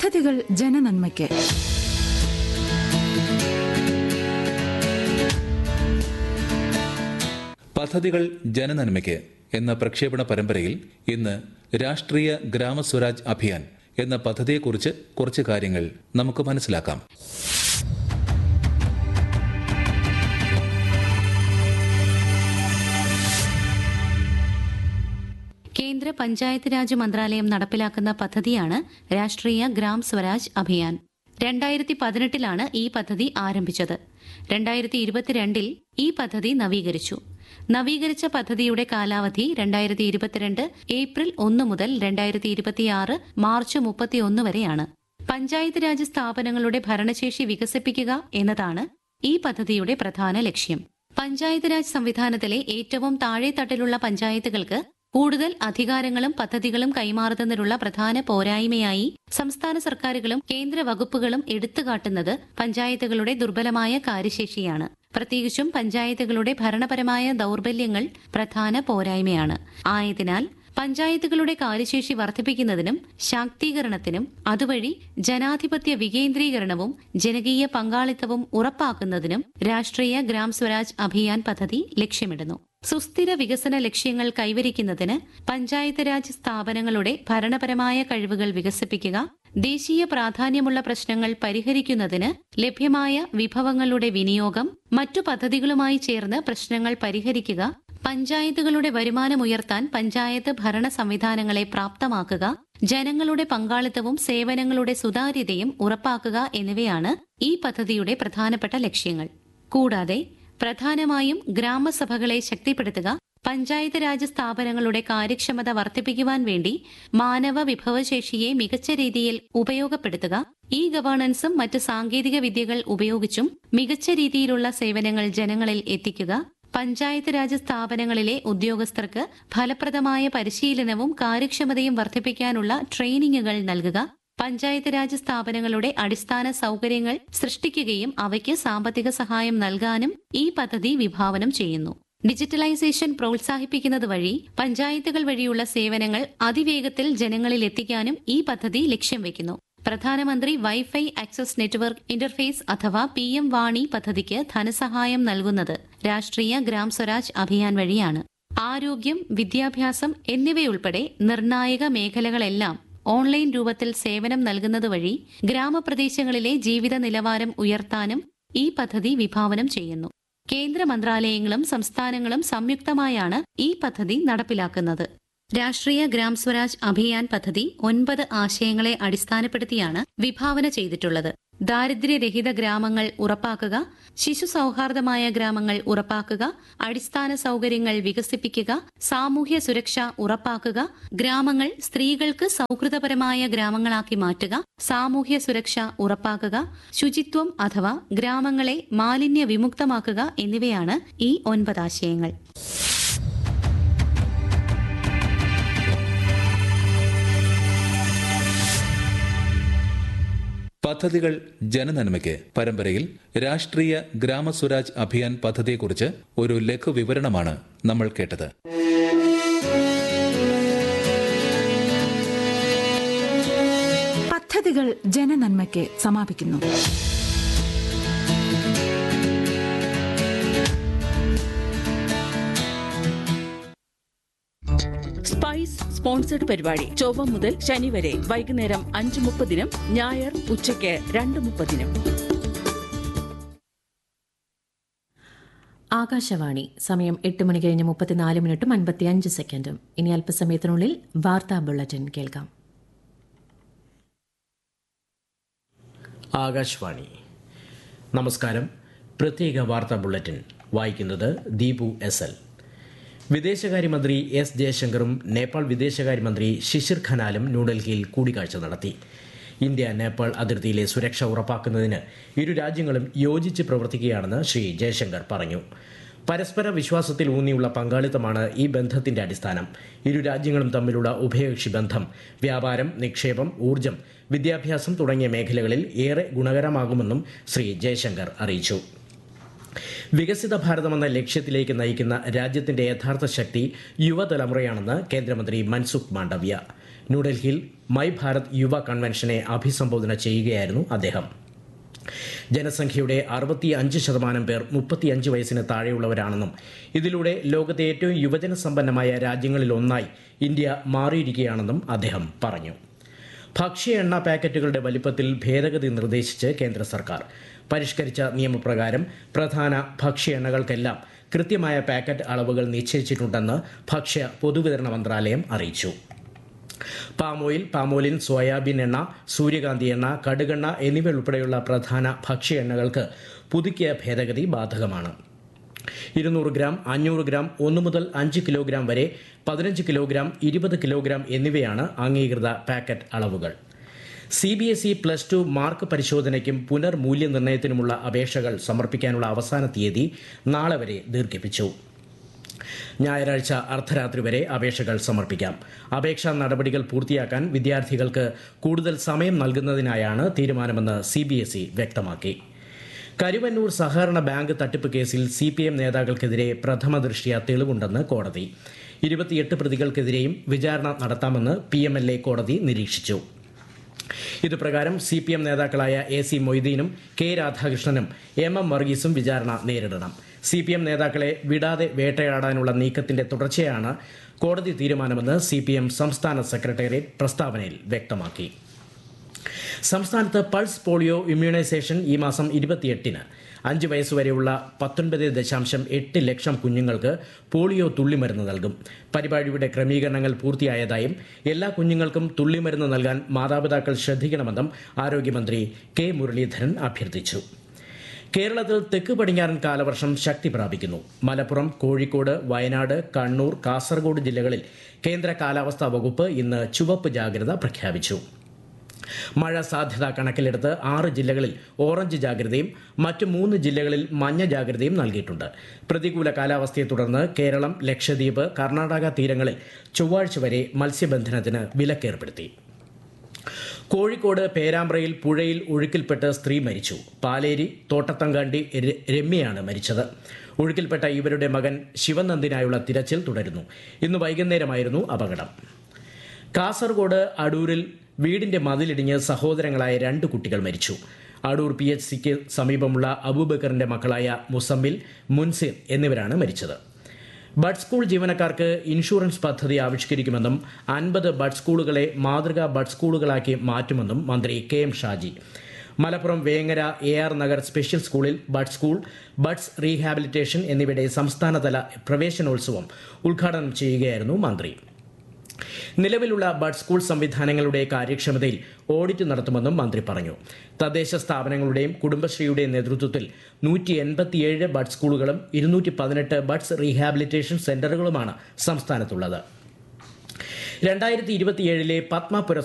പദ്ധതികൾ ജനനന്മയ്ക്ക് പദ്ധതികൾ ജനനന്മയ്ക്ക് എന്ന പ്രക്ഷേപണ പരമ്പരയിൽ ഇന്ന് രാഷ്ട്രീയ ഗ്രാമസ്വരാജ് അഭിയാൻ എന്ന പദ്ധതിയെക്കുറിച്ച് കുറച്ച് കാര്യങ്ങൾ നമുക്ക് മനസ്സിലാക്കാം കേന്ദ്ര പഞ്ചായത്ത് രാജ് മന്ത്രാലയം നടപ്പിലാക്കുന്ന പദ്ധതിയാണ് രാഷ്ട്രീയ ഗ്രാം സ്വരാജ് അഭിയാൻ രണ്ടായിരത്തി പതിനെട്ടിലാണ് ഈ പദ്ധതി ആരംഭിച്ചത് രണ്ടായിരത്തി ഇരുപത്തിരണ്ടിൽ ഈ പദ്ധതി നവീകരിച്ചു നവീകരിച്ച പദ്ധതിയുടെ കാലാവധി രണ്ടായിരത്തി ഇരുപത്തിരണ്ട് ഏപ്രിൽ ഒന്ന് മുതൽ രണ്ടായിരത്തി ഇരുപത്തിയാറ് മാർച്ച് മുപ്പത്തിയൊന്ന് വരെയാണ് പഞ്ചായത്ത് രാജ് സ്ഥാപനങ്ങളുടെ ഭരണശേഷി വികസിപ്പിക്കുക എന്നതാണ് ഈ പദ്ധതിയുടെ പ്രധാന ലക്ഷ്യം പഞ്ചായത്ത് രാജ് സംവിധാനത്തിലെ ഏറ്റവും താഴെത്തട്ടിലുള്ള പഞ്ചായത്തുകൾക്ക് കൂടുതൽ അധികാരങ്ങളും പദ്ധതികളും കൈമാറുന്നതിനുള്ള പ്രധാന പോരായ്മയായി സംസ്ഥാന സർക്കാരുകളും കേന്ദ്ര വകുപ്പുകളും എടുത്തുകാട്ടുന്നത് പഞ്ചായത്തുകളുടെ ദുർബലമായ കാര്യശേഷിയാണ് പ്രത്യേകിച്ചും പഞ്ചായത്തുകളുടെ ഭരണപരമായ ദൗർബല്യങ്ങൾ പ്രധാന പോരായ്മയാണ് ആയതിനാൽ പഞ്ചായത്തുകളുടെ കാര്യശേഷി വർദ്ധിപ്പിക്കുന്നതിനും ശാക്തീകരണത്തിനും അതുവഴി ജനാധിപത്യ വികേന്ദ്രീകരണവും ജനകീയ പങ്കാളിത്തവും ഉറപ്പാക്കുന്നതിനും രാഷ്ട്രീയ ഗ്രാം സ്വരാജ് അഭിയാൻ പദ്ധതി ലക്ഷ്യമിടുന്നു സുസ്ഥിര വികസന ലക്ഷ്യങ്ങൾ കൈവരിക്കുന്നതിന് പഞ്ചായത്ത് രാജ് സ്ഥാപനങ്ങളുടെ ഭരണപരമായ കഴിവുകൾ വികസിപ്പിക്കുക ദേശീയ പ്രാധാന്യമുള്ള പ്രശ്നങ്ങൾ പരിഹരിക്കുന്നതിന് ലഭ്യമായ വിഭവങ്ങളുടെ വിനിയോഗം മറ്റു പദ്ധതികളുമായി ചേർന്ന് പ്രശ്നങ്ങൾ പരിഹരിക്കുക പഞ്ചായത്തുകളുടെ വരുമാനമുയർത്താൻ പഞ്ചായത്ത് ഭരണ സംവിധാനങ്ങളെ പ്രാപ്തമാക്കുക ജനങ്ങളുടെ പങ്കാളിത്തവും സേവനങ്ങളുടെ സുതാര്യതയും ഉറപ്പാക്കുക എന്നിവയാണ് ഈ പദ്ധതിയുടെ പ്രധാനപ്പെട്ട ലക്ഷ്യങ്ങൾ കൂടാതെ പ്രധാനമായും ഗ്രാമസഭകളെ ശക്തിപ്പെടുത്തുക പഞ്ചായത്ത് രാജ് സ്ഥാപനങ്ങളുടെ കാര്യക്ഷമത വർദ്ധിപ്പിക്കുവാൻ വേണ്ടി മാനവ വിഭവശേഷിയെ മികച്ച രീതിയിൽ ഉപയോഗപ്പെടുത്തുക ഇ ഗവേണൻസും മറ്റ് സാങ്കേതിക വിദ്യകൾ ഉപയോഗിച്ചും മികച്ച രീതിയിലുള്ള സേവനങ്ങൾ ജനങ്ങളിൽ എത്തിക്കുക പഞ്ചായത്ത് രാജ് സ്ഥാപനങ്ങളിലെ ഉദ്യോഗസ്ഥർക്ക് ഫലപ്രദമായ പരിശീലനവും കാര്യക്ഷമതയും വർദ്ധിപ്പിക്കാനുള്ള ട്രെയിനിങ്ങുകൾ നൽകുക പഞ്ചായത്ത് രാജ് സ്ഥാപനങ്ങളുടെ അടിസ്ഥാന സൗകര്യങ്ങൾ സൃഷ്ടിക്കുകയും അവയ്ക്ക് സാമ്പത്തിക സഹായം നൽകാനും ഈ പദ്ധതി വിഭാവനം ചെയ്യുന്നു ഡിജിറ്റലൈസേഷൻ പ്രോത്സാഹിപ്പിക്കുന്നത് വഴി പഞ്ചായത്തുകൾ വഴിയുള്ള സേവനങ്ങൾ അതിവേഗത്തിൽ ജനങ്ങളിൽ എത്തിക്കാനും ഈ പദ്ധതി ലക്ഷ്യം വെക്കുന്നു പ്രധാനമന്ത്രി വൈഫൈ ആക്സസ് നെറ്റ്വർക്ക് ഇന്റർഫേസ് അഥവാ പി എം വാണി പദ്ധതിക്ക് ധനസഹായം നൽകുന്നത് രാഷ്ട്രീയ ഗ്രാം സ്വരാജ് അഭിയാൻ വഴിയാണ് ആരോഗ്യം വിദ്യാഭ്യാസം എന്നിവയുൾപ്പെടെ നിർണായക മേഖലകളെല്ലാം ഓൺലൈൻ രൂപത്തിൽ സേവനം നൽകുന്നത് വഴി ഗ്രാമപ്രദേശങ്ങളിലെ ജീവിത നിലവാരം ഉയർത്താനും ഈ പദ്ധതി വിഭാവനം ചെയ്യുന്നു കേന്ദ്ര മന്ത്രാലയങ്ങളും സംസ്ഥാനങ്ങളും സംയുക്തമായാണ് ഈ പദ്ധതി നടപ്പിലാക്കുന്നത് രാഷ്ട്രീയ ഗ്രാം സ്വരാജ് അഭിയാൻ പദ്ധതി ഒൻപത് ആശയങ്ങളെ അടിസ്ഥാനപ്പെടുത്തിയാണ് വിഭാവന ചെയ്തിട്ടുള്ളത് ദാരിദ്ര്യരഹിത ഗ്രാമങ്ങൾ ഉറപ്പാക്കുക ശിശു സൗഹാർദ്ദമായ ഗ്രാമങ്ങൾ ഉറപ്പാക്കുക അടിസ്ഥാന സൗകര്യങ്ങൾ വികസിപ്പിക്കുക സാമൂഹ്യ സുരക്ഷ ഉറപ്പാക്കുക ഗ്രാമങ്ങൾ സ്ത്രീകൾക്ക് സൗഹൃദപരമായ ഗ്രാമങ്ങളാക്കി മാറ്റുക സാമൂഹ്യ സുരക്ഷ ഉറപ്പാക്കുക ശുചിത്വം അഥവാ ഗ്രാമങ്ങളെ മാലിന്യ വിമുക്തമാക്കുക എന്നിവയാണ് ഈ ഒൻപത് ആശയങ്ങൾ പദ്ധതികൾ ജനനന്മയ്ക്ക് പരമ്പരയിൽ രാഷ്ട്രീയ ഗ്രാമസ്വരാജ് അഭിയാൻ പദ്ധതിയെക്കുറിച്ച് ഒരു ലഘു വിവരണമാണ് നമ്മൾ കേട്ടത് പദ്ധതികൾ ജനനന്മയ്ക്ക് സമാപിക്കുന്നു സ്പൈസ് സ്പോൺസർഡ് പരിപാടി ചൊവ്വ മുതൽ ശനി വരെ വൈകുന്നേരം അഞ്ച് മുപ്പതിനും ഞായർ ഉച്ചയ്ക്ക് രണ്ട് മുപ്പതിനും ആകാശവാണി സമയം എട്ട് മണി കഴിഞ്ഞ് മുപ്പത്തിനാല് മിനിറ്റും അൻപത്തിയഞ്ച് സെക്കൻഡും ഇനി അല്പസമയത്തിനുള്ളിൽ വാർത്താ ബുള്ളറ്റിൻ കേൾക്കാം ആകാശവാണി നമസ്കാരം പ്രത്യേക വാർത്താ ബുള്ളറ്റിൻ വായിക്കുന്നത് ദീപു എസ് എൽ വിദേശകാര്യമന്ത്രി എസ് ജയശങ്കറും നേപ്പാൾ വിദേശകാര്യമന്ത്രി ശിശിർ ഖനാലും ന്യൂഡൽഹിയിൽ കൂടിക്കാഴ്ച നടത്തി ഇന്ത്യ നേപ്പാൾ അതിർത്തിയിലെ സുരക്ഷ ഉറപ്പാക്കുന്നതിന് ഇരു രാജ്യങ്ങളും യോജിച്ച് പ്രവർത്തിക്കുകയാണെന്ന് ശ്രീ ജയശങ്കർ പറഞ്ഞു പരസ്പര വിശ്വാസത്തിൽ ഊന്നിയുള്ള പങ്കാളിത്തമാണ് ഈ ബന്ധത്തിന്റെ അടിസ്ഥാനം ഇരു രാജ്യങ്ങളും തമ്മിലുള്ള ഉഭയകക്ഷി ബന്ധം വ്യാപാരം നിക്ഷേപം ഊർജം വിദ്യാഭ്യാസം തുടങ്ങിയ മേഖലകളിൽ ഏറെ ഗുണകരമാകുമെന്നും ശ്രീ ജയശങ്കർ അറിയിച്ചു വികസിത ഭാരതമെന്ന ലക്ഷ്യത്തിലേക്ക് നയിക്കുന്ന രാജ്യത്തിന്റെ യഥാർത്ഥ ശക്തി യുവതലമുറയാണെന്ന് കേന്ദ്രമന്ത്രി മൻസുഖ് മാണ്ഡവ്യ ന്യൂഡൽഹിയിൽ മൈ ഭാരത് യുവ കൺവെൻഷനെ അഭിസംബോധന ചെയ്യുകയായിരുന്നു അദ്ദേഹം ജനസംഖ്യയുടെ അറുപത്തി അഞ്ച് ശതമാനം പേർ മുപ്പത്തിയഞ്ച് വയസ്സിന് താഴെയുള്ളവരാണെന്നും ഇതിലൂടെ ലോകത്തെ ഏറ്റവും യുവജന സമ്പന്നമായ രാജ്യങ്ങളിലൊന്നായി ഇന്ത്യ മാറിയിരിക്കുകയാണെന്നും അദ്ദേഹം പറഞ്ഞു ഭക്ഷ്യ എണ്ണ പാക്കറ്റുകളുടെ വലിപ്പത്തിൽ ഭേദഗതി നിർദ്ദേശിച്ച് കേന്ദ്ര സർക്കാർ പരിഷ്കരിച്ച നിയമപ്രകാരം പ്രധാന ഭക്ഷ്യ എണ്ണകൾക്കെല്ലാം കൃത്യമായ പാക്കറ്റ് അളവുകൾ നിശ്ചയിച്ചിട്ടുണ്ടെന്ന് ഭക്ഷ്യ പൊതുവിതരണ മന്ത്രാലയം അറിയിച്ചു പാം ഓയിൽ പാമോലിൻ സോയാബീൻ എണ്ണ സൂര്യകാന്തി എണ്ണ കടുകെണ്ണ എന്നിവ ഉൾപ്പെടെയുള്ള പ്രധാന ഭക്ഷ്യ എണ്ണകൾക്ക് പുതുക്കിയ ഭേദഗതി ബാധകമാണ് ഇരുന്നൂറ് ഗ്രാം അഞ്ഞൂറ് ഗ്രാം ഒന്ന് മുതൽ അഞ്ച് കിലോഗ്രാം വരെ പതിനഞ്ച് കിലോഗ്രാം ഇരുപത് കിലോഗ്രാം എന്നിവയാണ് അംഗീകൃത പാക്കറ്റ് അളവുകൾ C B S E plus two mark പരിശോധനയ്ക്കും പുനർമൂല്യനിർണ്ണയത്തിനുമുള്ള അപേക്ഷകൾ സമർപ്പിക്കാനുള്ള അവസാന തീയതി നാളെ വരെ ദീർഘിപ്പിച്ചു ഞായറാഴ്ച അർദ്ധരാത്രി വരെ അപേക്ഷകൾ സമർപ്പിക്കാം അപേക്ഷാ നടപടികൾ പൂർത്തിയാക്കാൻ വിദ്യാർത്ഥികൾക്ക് കൂടുതൽ സമയം നൽകുന്നതിനായാണ് തീരുമാനമെന്ന് സി ബി എസ് ഇ വ്യക്തമാക്കി കരുവന്നൂർ സഹകരണ ബാങ്ക് തട്ടിപ്പ് കേസിൽ സി പി എം നേതാക്കൾക്കെതിരെ പ്രഥമ ദൃഷ്ട്യ തെളിവുണ്ടെന്ന് കോടതി ഇരുപത്തിയെട്ട് പ്രതികൾക്കെതിരെയും വിചാരണ നടത്താമെന്ന് പി എം എൽ എ കോടതി നിരീക്ഷിച്ചു ഇതുപ്രകാരം സി പി എം നേതാക്കളായ എ സി മൊയ്തീനും കെ രാധാകൃഷ്ണനും എം എം വർഗീസും വിചാരണ നേരിടണം സി പി എം നേതാക്കളെ വിടാതെ വേട്ടയാടാനുള്ള നീക്കത്തിന്റെ തുടർച്ചയാണ് കോടതി തീരുമാനമെന്ന് സി പി എം സംസ്ഥാന സെക്രട്ടേറിയറ്റ് പ്രസ്താവനയിൽ വ്യക്തമാക്കി സംസ്ഥാനത്ത് പൾസ് പോളിയോ ഇമ്മ്യൂണൈസേഷൻ ഈ മാസം ഇരുപത്തിയെട്ടിന് അഞ്ച് വയസ്സുവരെയുള്ള പത്തൊൻപത് ദശാംശം എട്ട് ലക്ഷം കുഞ്ഞുങ്ങൾക്ക് പോളിയോ തുള്ളിമരുന്ന് നൽകും പരിപാടിയുടെ ക്രമീകരണങ്ങൾ പൂർത്തിയായതായും എല്ലാ കുഞ്ഞുങ്ങൾക്കും തുള്ളിമരുന്ന് നൽകാൻ മാതാപിതാക്കൾ ശ്രദ്ധിക്കണമെന്നും ആരോഗ്യമന്ത്രി കെ മുരളീധരൻ അഭ്യർത്ഥിച്ചു കേരളത്തിൽ തെക്ക് പടിഞ്ഞാറൻ കാലവർഷം ശക്തി പ്രാപിക്കുന്നു മലപ്പുറം കോഴിക്കോട് വയനാട് കണ്ണൂർ കാസർഗോഡ് ജില്ലകളിൽ കേന്ദ്ര കാലാവസ്ഥാ വകുപ്പ് ഇന്ന് ചുവപ്പ് ജാഗ്രത പ്രഖ്യാപിച്ചു മഴ സാധ്യത കണക്കിലെടുത്ത് ആറ് ജില്ലകളിൽ ഓറഞ്ച് ജാഗ്രതയും മറ്റ് മൂന്ന് ജില്ലകളിൽ മഞ്ഞ ജാഗ്രതയും നൽകിയിട്ടുണ്ട് പ്രതികൂല കാലാവസ്ഥയെ തുടർന്ന് കേരളം ലക്ഷദ്വീപ് കർണാടക തീരങ്ങളിൽ ചൊവ്വാഴ്ച വരെ മത്സ്യബന്ധനത്തിന് വിലക്കേർപ്പെടുത്തി കോഴിക്കോട് പേരാമ്പ്രയിൽ പുഴയിൽ ഒഴുക്കിൽപ്പെട്ട് സ്ത്രീ മരിച്ചു പാലേരി തോട്ടത്തങ്കാണ്ടി ര- രമ്യയാണ് മരിച്ചത് ഒഴുക്കിൽപ്പെട്ട ഇവരുടെ മകൻ ശിവനന്ദിനായുള്ള തിരച്ചിൽ തുടരുന്നു ഇന്ന് വൈകുന്നേരമായിരുന്നു അപകടം കാസർഗോഡ് അടൂരിൽ വീടിന്റെ മതിലിടിഞ്ഞ് സഹോദരങ്ങളായ രണ്ട് കുട്ടികൾ മരിച്ചു അടൂർ പി എച്ച് സിക്ക് സമീപമുള്ള അബൂബക്കറിന്റെ മക്കളായ മുസമ്മിൽ മുൻസിർ എന്നിവരാണ് മരിച്ചത് ബഡ് സ്കൂൾ ജീവനക്കാർക്ക് ഇൻഷുറൻസ് പദ്ധതി ആവിഷ്കരിക്കുമെന്നും അൻപത് ബഡ് സ്കൂളുകളെ മാതൃകാ ബഡ് സ്കൂളുകളാക്കി മാറ്റുമെന്നും മന്ത്രി K M Shaji Malappuram Vengara A R Nagar special സ്കൂളിൽ ബഡ് സ്കൂൾ ബഡ്സ് റീഹാബിലിറ്റേഷൻ എന്നിവയുടെ സംസ്ഥാനതല പ്രവേശനോത്സവം ഉദ്ഘാടനം ചെയ്യുകയായിരുന്നു മന്ത്രി നിലവിലുള്ള ബഡ് സ്കൂൾ സംവിധാനങ്ങളുടെ കാര്യക്ഷമതയിൽ ഓഡിറ്റ് നടത്തുമെന്നും മന്ത്രി പറഞ്ഞു തദ്ദേശ സ്ഥാപനങ്ങളുടെയും കുടുംബശ്രീയുടെയും നേതൃത്വത്തിൽ നൂറ്റി എൺപത്തിയേഴ് ബഡ് സ്കൂളുകളും ഇരുന്നൂറ്റി പതിനെട്ട് ബഡ്സ് റീഹാബിലിറ്റേഷൻ സെന്ററുകളുമാണ് സംസ്ഥാനത്തുള്ളത് രണ്ടായിരത്തി ഇരുപത്തിയേഴിലെ പത്മ പുരസ്കാരം